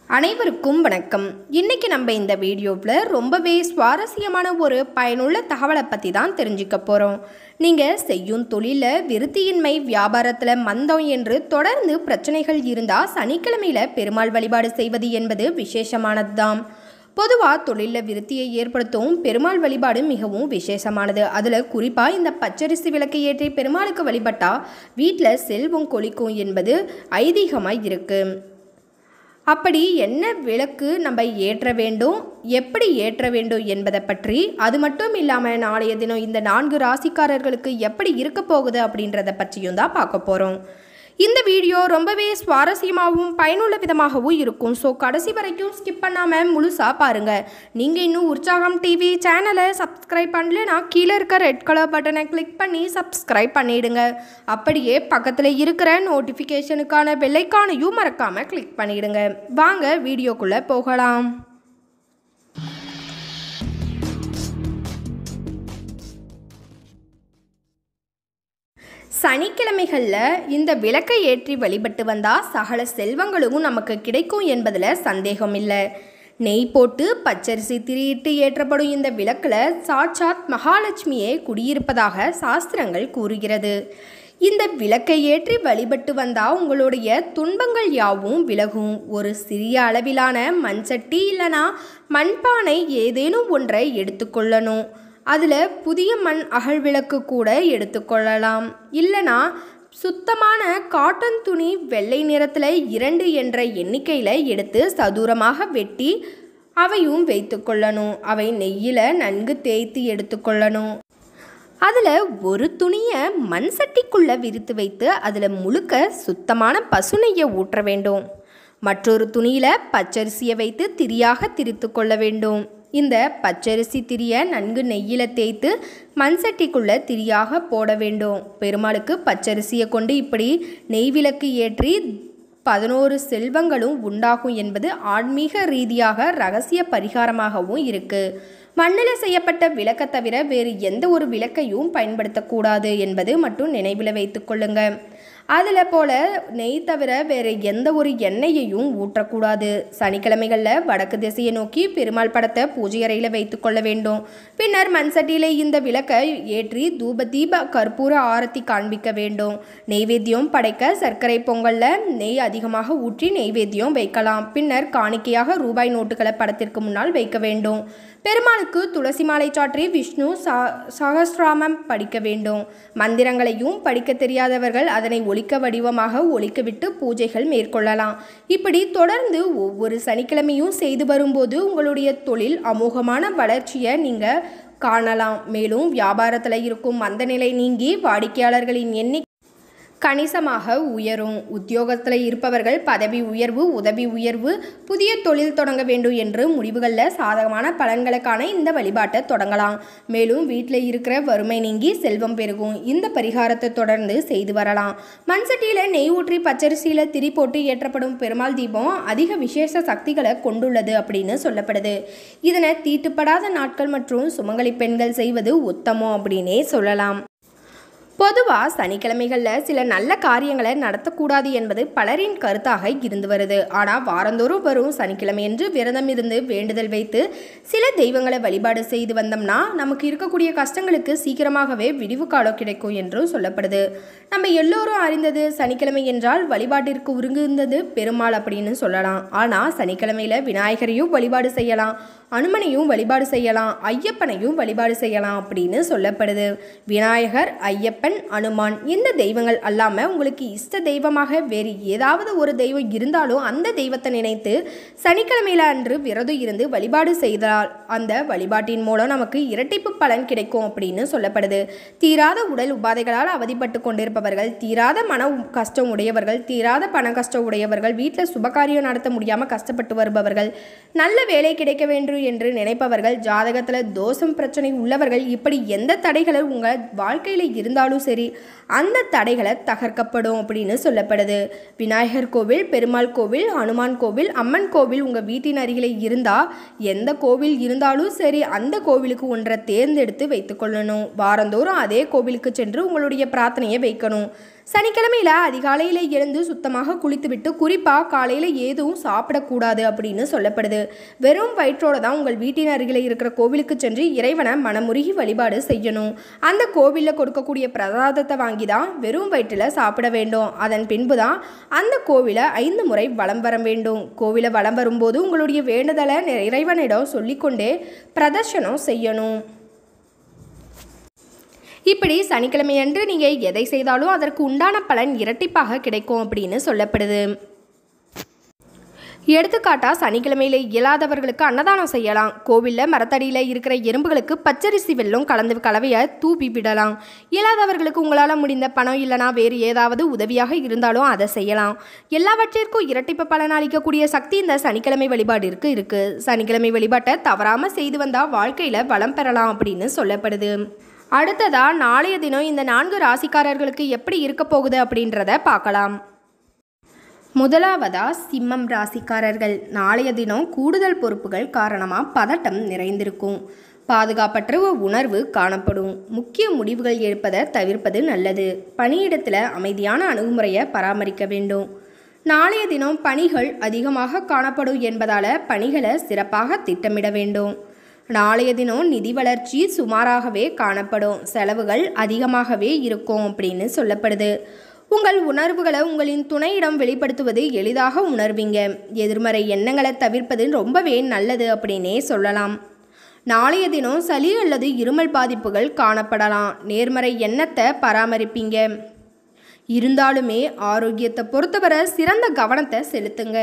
அனைவருக்கும் வணக்கம் இன்னைக்கு நம்ம இந்த வீடியோவில் ரொம்பவே சுவாரஸ்யமான ஒரு பயனுள்ள தகவலை பற்றி தான் தெரிஞ்சுக்க போகிறோம் நீங்கள் செய்யும் தொழிலில் விருத்தியின்மை வியாபாரத்தில் மந்தம் என்று தொடர்ந்து பிரச்சனைகள் இருந்தால் சனிக்கிழமையில் பெருமாள் வழிபாடு செய்வது என்பது விசேஷமானது தான் பொதுவாக தொழிலில் விருத்தியை ஏற்படுத்தும் பெருமாள் வழிபாடு மிகவும் விசேஷமானது அதில் குறிப்பாக இந்த பச்சரிசி விளக்கை ஏற்றி பெருமாளுக்கு வழிபட்டால் வீட்டில் செல்வம் கொளிக்கும் என்பது ஐதீகமாக இருக்குது அப்படி என்ன விளக்கு நம்ம ஏற்ற வேண்டும் எப்படி ஏற்ற வேண்டும் என்பதை பற்றி அது மட்டும் இல்லாமல் நாளைய தினம் இந்த நான்கு ராசிக்காரர்களுக்கு எப்படி இருக்க போகுது அப்படின்றத பற்றியும் தான் பார்க்க போகிறோம் இந்த வீடியோ ரொம்பவே சுவாரஸ்யமாகவும் பயனுள்ள விதமாகவும் இருக்கும் ஸோ கடைசி வரைக்கும் ஸ்கிப் பண்ணாமல் முழுசாக பாருங்கள் நீங்கள் இன்னும் உற்சாகம் டிவி சேனலை சப்ஸ்கிரைப் பண்ணலனா கீழே இருக்க ரெட் கலர் பட்டனை கிளிக் பண்ணி சப்ஸ்கிரைப் பண்ணிடுங்க அப்படியே பக்கத்தில் இருக்கிற நோட்டிஃபிகேஷனுக்கான பெல்லைக்கானையும் மறக்காமல் கிளிக் பண்ணிடுங்க வாங்க வீடியோக்குள்ளே போகலாம் சனிக்கிழமைகளில் இந்த விளக்கை ஏற்றி வழிபட்டு வந்தால் சகல செல்வங்களும் நமக்கு கிடைக்கும் என்பதில் சந்தேகம் இல்லை நெய் போட்டு பச்சரிசி திரியிட்டு ஏற்றப்படும் இந்த விளக்கில் சாட்சாத் மகாலட்சுமியே குடியிருப்பதாக சாஸ்திரங்கள் கூறுகிறது இந்த விளக்கை ஏற்றி வழிபட்டு வந்தால் உங்களுடைய துன்பங்கள் யாவும் விலகும் ஒரு சிறிய அளவிலான மண் சட்டி இல்லைனா மண்பானை ஏதேனும் ஒன்றை எடுத்துக்கொள்ளணும் அதில் புதிய மண் அகல் விளக்கு கூட எடுத்துக்கொள்ளலாம் இல்லைனா சுத்தமான காட்டன் துணி வெள்ளை நிறத்தில் இரண்டு என்ற எண்ணிக்கையில் எடுத்து சதுரமாக வெட்டி அவையும் வைத்துக்கொள்ளணும் அவை நெய்யில் நன்கு தேய்த்து எடுத்துக்கொள்ளணும் அதில் ஒரு துணியை மண் சட்டிக்குள்ளே விரித்து வைத்து அதில் முழுக்க சுத்தமான பசு நெய்யை ஊற்ற வேண்டும் மற்றொரு துணியில் பச்சரிசியை வைத்து திரியாக திரித்து கொள்ள வேண்டும் இந்த பச்சரிசி திரியை நன்கு நெய்யில் தேய்த்து மண் சட்டிக்குள்ளே திரியாக போட வேண்டும் பெருமாளுக்கு பச்சரிசியை கொண்டு இப்படி நெய் விளக்கு ஏற்றி பதினோரு செல்வங்களும் உண்டாகும் என்பது ஆன்மீக ரீதியாக ரகசிய பரிகாரமாகவும் இருக்குது மண்ணில் செய்யப்பட்ட விளக்கை தவிர வேறு எந்த ஒரு விளக்கையும் பயன்படுத்தக்கூடாது என்பது மட்டும் நினைவில் வைத்துக்கொள்ளுங்க அதில் போல் நெய் தவிர வேறு எந்த ஒரு எண்ணெயையும் ஊற்றக்கூடாது சனிக்கிழமைகளில் வடக்கு திசையை நோக்கி பெருமாள் படத்தை பூஜை அறையில் வைத்துக்கொள்ள வேண்டும் பின்னர் மண் சட்டியில் இந்த விளக்கை ஏற்றி தூப தீப கற்பூர ஆரத்தி காண்பிக்க வேண்டும் நெய்வேத்தியம் படைக்க சர்க்கரை பொங்கலில் நெய் அதிகமாக ஊற்றி நெய்வேத்தியம் வைக்கலாம் பின்னர் காணிக்கையாக ரூபாய் நோட்டுகளை படத்திற்கு முன்னால் வைக்க வேண்டும் பெருமாளுக்கு துளசி மாலை சாற்றி விஷ்ணு சா சகஸ்ராமம் படிக்க வேண்டும் மந்திரங்களையும் படிக்க தெரியாதவர்கள் அதனை ஒலிக்க வடிவமாக ஒலிக்கவிட்டு பூஜைகள் மேற்கொள்ளலாம் இப்படி தொடர்ந்து ஒவ்வொரு சனிக்கிழமையும் செய்து வரும்போது உங்களுடைய தொழில் அமோகமான வளர்ச்சியை நீங்கள் காணலாம் மேலும் வியாபாரத்தில் இருக்கும் மந்த நிலை நீங்கி வாடிக்கையாளர்களின் எண்ணிக்கை கணிசமாக உயரும் உத்தியோகத்தில் இருப்பவர்கள் பதவி உயர்வு உதவி உயர்வு புதிய தொழில் தொடங்க வேண்டும் என்று முடிவுகளில் சாதகமான பலன்களுக்கான இந்த வழிபாட்டை தொடங்கலாம் மேலும் வீட்டில் இருக்கிற வறுமை நீங்கி செல்வம் பெருகும் இந்த பரிகாரத்தை தொடர்ந்து செய்து வரலாம் மண் சட்டியில் நெய் ஊற்றி பச்சரிசியில் திரி போட்டு ஏற்றப்படும் பெருமாள் தீபம் அதிக விசேஷ சக்திகளை கொண்டுள்ளது அப்படின்னு சொல்லப்படுது இதனை தீட்டுப்படாத நாட்கள் மற்றும் சுமங்கலி பெண்கள் செய்வது உத்தமம் அப்படின்னே சொல்லலாம் பொதுவாக சனிக்கிழமைகளில் சில நல்ல காரியங்களை நடத்தக்கூடாது என்பது பலரின் கருத்தாக இருந்து வருது ஆனால் வாரந்தோறும் வரும் சனிக்கிழமையன்று விரதம் இருந்து வேண்டுதல் வைத்து சில தெய்வங்களை வழிபாடு செய்து வந்தோம்னா நமக்கு இருக்கக்கூடிய கஷ்டங்களுக்கு சீக்கிரமாகவே விடிவு காலம் கிடைக்கும் என்றும் சொல்லப்படுது நம்ம எல்லோரும் அறிந்தது சனிக்கிழமை என்றால் வழிபாட்டிற்கு உருங்குந்தது பெருமாள் அப்படின்னு சொல்லலாம் ஆனால் சனிக்கிழமையில் விநாயகரையும் வழிபாடு செய்யலாம் அனுமனையும் வழிபாடு செய்யலாம் ஐயப்பனையும் வழிபாடு செய்யலாம் அப்படின்னு சொல்லப்படுது விநாயகர் ஐயப்பன் அனுமான் இந்த தெய்வங்கள் அல்லாமல் உங்களுக்கு இஷ்ட தெய்வமாக வேறு ஏதாவது ஒரு தெய்வம் இருந்தாலும் அந்த தெய்வத்தை நினைத்து சனிக்கிழமையில அன்று விரதம் இருந்து வழிபாடு செய்தால் அந்த வழிபாட்டின் மூலம் நமக்கு இரட்டிப்பு பலன் கிடைக்கும் அப்படின்னு சொல்லப்படுது தீராத உடல் உபாதைகளால் அவதிப்பட்டு கொண்டிருப்பவர்கள் தீராத மன கஷ்டம் உடையவர்கள் தீராத பண கஷ்டம் உடையவர்கள் வீட்டில் சுபகாரியம் நடத்த முடியாமல் கஷ்டப்பட்டு வருபவர்கள் நல்ல வேலை கிடைக்க வேண்டும் என்று நினைப்பவர்கள் ஜாதகத்தில் தோஷம் பிரச்சனை உள்ளவர்கள் இப்படி எந்த தடைகள் உங்கள் வாழ்க்கையில் இருந்தாலும் சரி அந்த தடைகளை தகர்க்கப்படும் அப்படின்னு சொல்லப்படுது விநாயகர் கோவில் பெருமாள் கோவில் ஹனுமான் கோவில் அம்மன் கோவில் உங்கள் வீட்டின் அருகில் இருந்தால் எந்த கோவில் இருந்தாலும் சரி அந்த கோவிலுக்கு ஒன்றை தேர்ந்தெடுத்து வைத்துக்கொள்ளணும் வாரந்தோறும் அதே கோவிலுக்கு சென்று உங்களுடைய பிரார்த்தனையை வைக்கணும் சனிக்கிழமையில் அதிகாலையில் எழுந்து சுத்தமாக குளித்துவிட்டு குறிப்பாக காலையில் எதுவும் சாப்பிடக்கூடாது அப்படின்னு சொல்லப்படுது வெறும் வயிற்றோட தான் உங்கள் வீட்டின் அருகில் இருக்கிற கோவிலுக்கு சென்று இறைவனை மனமுருகி வழிபாடு செய்யணும் அந்த கோவிலில் கொடுக்கக்கூடிய பிரசாதத்தை வாங்கி தான் வெறும் வயிற்றில் சாப்பிட வேண்டும் அதன் பின்பு தான் அந்த கோவிலை ஐந்து முறை வலம் வர வேண்டும் கோவிலை வலம் வரும்போது உங்களுடைய வேண்டுதலை இறைவனிடம் சொல்லிக்கொண்டே பிரதர்ஷனம் செய்யணும் இப்படி சனிக்கிழமையன்று நீங்கள் எதை செய்தாலும் அதற்கு உண்டான பலன் இரட்டிப்பாக கிடைக்கும் அப்படின்னு சொல்லப்படுது எடுத்துக்காட்டா சனிக்கிழமையில் இயலாதவர்களுக்கு அன்னதானம் செய்யலாம் கோவிலில் மரத்தடியில் இருக்கிற எறும்புகளுக்கு பச்சரிசி வெல்லம் கலந்து கலவையை தூவி விடலாம் இயலாதவர்களுக்கு உங்களால் முடிந்த பணம் இல்லைனா வேறு ஏதாவது உதவியாக இருந்தாலும் அதை செய்யலாம் எல்லாவற்றிற்கும் இரட்டிப்பு பலன் அளிக்கக்கூடிய சக்தி இந்த சனிக்கிழமை வழிபாடிற்கு இருக்குது சனிக்கிழமை வழிபாட்டை தவறாமல் செய்து வந்தால் வாழ்க்கையில் வளம் பெறலாம் அப்படின்னு சொல்லப்படுது அடுத்ததா நாளைய தினம் இந்த நான்கு ராசிக்காரர்களுக்கு எப்படி இருக்க போகுது அப்படின்றத பார்க்கலாம் முதலாவதா சிம்மம் ராசிக்காரர்கள் நாளைய தினம் கூடுதல் பொறுப்புகள் காரணமாக பதட்டம் நிறைந்திருக்கும் பாதுகாப்பற்ற உணர்வு காணப்படும் முக்கிய முடிவுகள் எடுப்பதை தவிர்ப்பது நல்லது பணியிடத்தில் அமைதியான அணுகுமுறையை பராமரிக்க வேண்டும் நாளைய தினம் பணிகள் அதிகமாக காணப்படும் என்பதால் பணிகளை சிறப்பாக திட்டமிட வேண்டும் நாளைய தினம் நிதி வளர்ச்சி சுமாராகவே காணப்படும் செலவுகள் அதிகமாகவே இருக்கும் அப்படின்னு சொல்லப்படுது உங்கள் உணர்வுகளை உங்களின் துணையிடம் வெளிப்படுத்துவது எளிதாக உணர்வீங்க எதிர்மறை எண்ணங்களை தவிர்ப்பது ரொம்பவே நல்லது அப்படின்னே சொல்லலாம் நாளைய தினம் சளி அல்லது இருமல் பாதிப்புகள் காணப்படலாம் நேர்மறை எண்ணத்தை பராமரிப்பீங்க இருந்தாலுமே ஆரோக்கியத்தை பொறுத்தவரை சிறந்த கவனத்தை செலுத்துங்க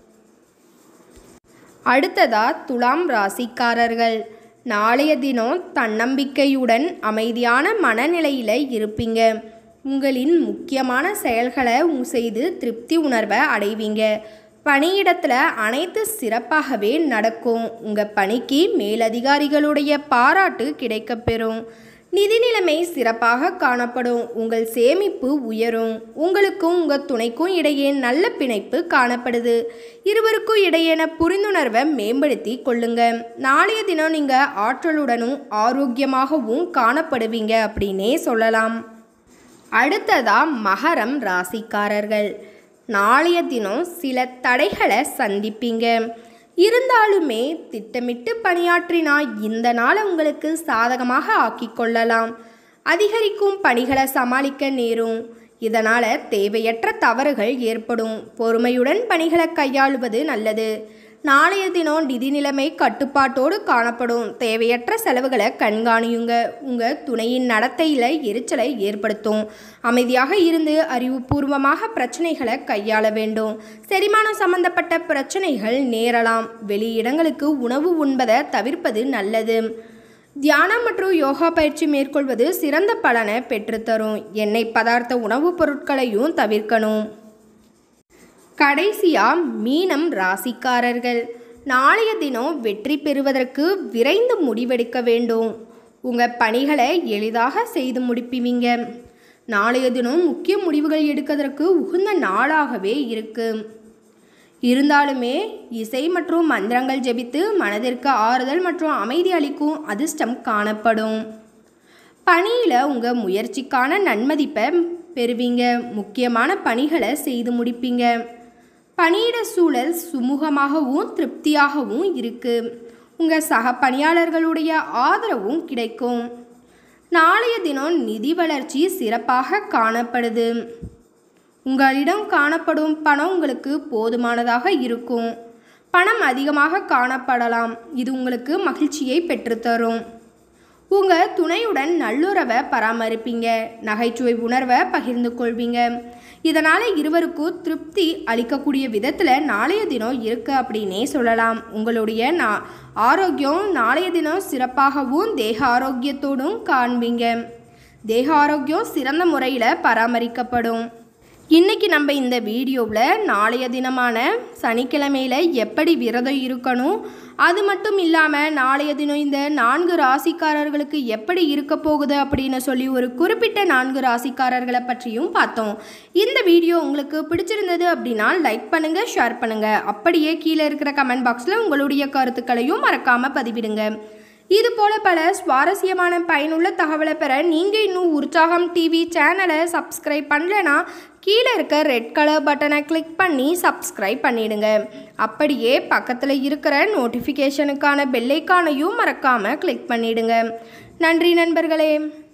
அடுத்ததா துலாம் ராசிக்காரர்கள் நாளைய தினம் தன்னம்பிக்கையுடன் அமைதியான மனநிலையில் இருப்பீங்க உங்களின் முக்கியமான செயல்களை செய்து திருப்தி உணர்வை அடைவீங்க பணியிடத்தில் அனைத்து சிறப்பாகவே நடக்கும் உங்கள் பணிக்கு மேலதிகாரிகளுடைய பாராட்டு கிடைக்கப்பெறும் நிதி நிலைமை சிறப்பாக காணப்படும் உங்கள் சேமிப்பு உயரும் உங்களுக்கும் உங்கள் துணைக்கும் இடையே நல்ல பிணைப்பு காணப்படுது இருவருக்கும் இடையேன புரிந்துணர்வை மேம்படுத்தி கொள்ளுங்க நாளைய தினம் நீங்கள் ஆற்றலுடனும் ஆரோக்கியமாகவும் காணப்படுவீங்க அப்படின்னே சொல்லலாம் அடுத்ததா மகரம் ராசிக்காரர்கள் நாளைய தினம் சில தடைகளை சந்திப்பீங்க இருந்தாலுமே திட்டமிட்டு பணியாற்றினா இந்த நாளை உங்களுக்கு சாதகமாக ஆக்கிக்கொள்ளலாம் அதிகரிக்கும் பணிகளை சமாளிக்க நேரும் இதனால் தேவையற்ற தவறுகள் ஏற்படும் பொறுமையுடன் பணிகளை கையாளுவது நல்லது நாளைய தினம் நிதி நிலைமை கட்டுப்பாட்டோடு காணப்படும் தேவையற்ற செலவுகளை கண்காணியுங்க உங்கள் துணையின் நடத்தையில் எரிச்சலை ஏற்படுத்தும் அமைதியாக இருந்து அறிவுபூர்வமாக பிரச்சனைகளை கையாள வேண்டும் செரிமானம் சம்பந்தப்பட்ட பிரச்சனைகள் நேரலாம் வெளியிடங்களுக்கு உணவு உண்பதை தவிர்ப்பது நல்லது தியானம் மற்றும் யோகா பயிற்சி மேற்கொள்வது சிறந்த பலனை பெற்றுத்தரும் எண்ணெய் பதார்த்த உணவுப் பொருட்களையும் தவிர்க்கணும் கடைசியா மீனம் ராசிக்காரர்கள் நாளைய தினம் வெற்றி பெறுவதற்கு விரைந்து முடிவெடுக்க வேண்டும் உங்கள் பணிகளை எளிதாக செய்து முடிப்பீங்க நாளைய தினம் முக்கிய முடிவுகள் எடுப்பதற்கு உகந்த நாளாகவே இருக்கு இருந்தாலுமே இசை மற்றும் மந்திரங்கள் ஜெபித்து மனதிற்கு ஆறுதல் மற்றும் அமைதி அளிக்கும் அதிர்ஷ்டம் காணப்படும் பணியில் உங்கள் முயற்சிக்கான நன்மதிப்பை பெறுவீங்க முக்கியமான பணிகளை செய்து முடிப்பீங்க பணியிட சூழல் சுமூகமாகவும் திருப்தியாகவும் இருக்கு உங்கள் சக பணியாளர்களுடைய ஆதரவும் கிடைக்கும் நாளைய தினம் நிதி வளர்ச்சி சிறப்பாக காணப்படுது உங்களிடம் காணப்படும் பணம் உங்களுக்கு போதுமானதாக இருக்கும் பணம் அதிகமாக காணப்படலாம் இது உங்களுக்கு மகிழ்ச்சியை பெற்றுத்தரும் உங்கள் துணையுடன் நல்லுறவை பராமரிப்பீங்க நகைச்சுவை உணர்வை பகிர்ந்து கொள்வீங்க இதனால் இருவருக்கும் திருப்தி அளிக்கக்கூடிய விதத்தில் நாளைய தினம் இருக்கு அப்படின்னே சொல்லலாம் உங்களுடைய நா ஆரோக்கியம் நாளைய தினம் சிறப்பாகவும் தேக ஆரோக்கியத்தோடும் காண்பீங்க தேக ஆரோக்கியம் சிறந்த முறையில் பராமரிக்கப்படும் இன்னைக்கு நம்ம இந்த வீடியோவில் நாளைய தினமான சனிக்கிழமையில் எப்படி விரதம் இருக்கணும் அது மட்டும் இல்லாமல் நாளைய தினம் இந்த நான்கு ராசிக்காரர்களுக்கு எப்படி இருக்க போகுது அப்படின்னு சொல்லி ஒரு குறிப்பிட்ட நான்கு ராசிக்காரர்களை பற்றியும் பார்த்தோம் இந்த வீடியோ உங்களுக்கு பிடிச்சிருந்தது அப்படின்னா லைக் பண்ணுங்கள் ஷேர் பண்ணுங்கள் அப்படியே கீழே இருக்கிற கமெண்ட் பாக்ஸில் உங்களுடைய கருத்துக்களையும் மறக்காமல் பதிவிடுங்க இது போல பல சுவாரஸ்யமான பயனுள்ள தகவலை பெற நீங்கள் இன்னும் உற்சாகம் டிவி சேனலை சப்ஸ்கிரைப் பண்ணலைன்னா கீழே இருக்க ரெட் கலர் பட்டனை கிளிக் பண்ணி சப்ஸ்கிரைப் பண்ணிடுங்க அப்படியே பக்கத்தில் இருக்கிற நோட்டிஃபிகேஷனுக்கான பெல்லைக்கானையும் மறக்காமல் கிளிக் பண்ணிடுங்க நன்றி நண்பர்களே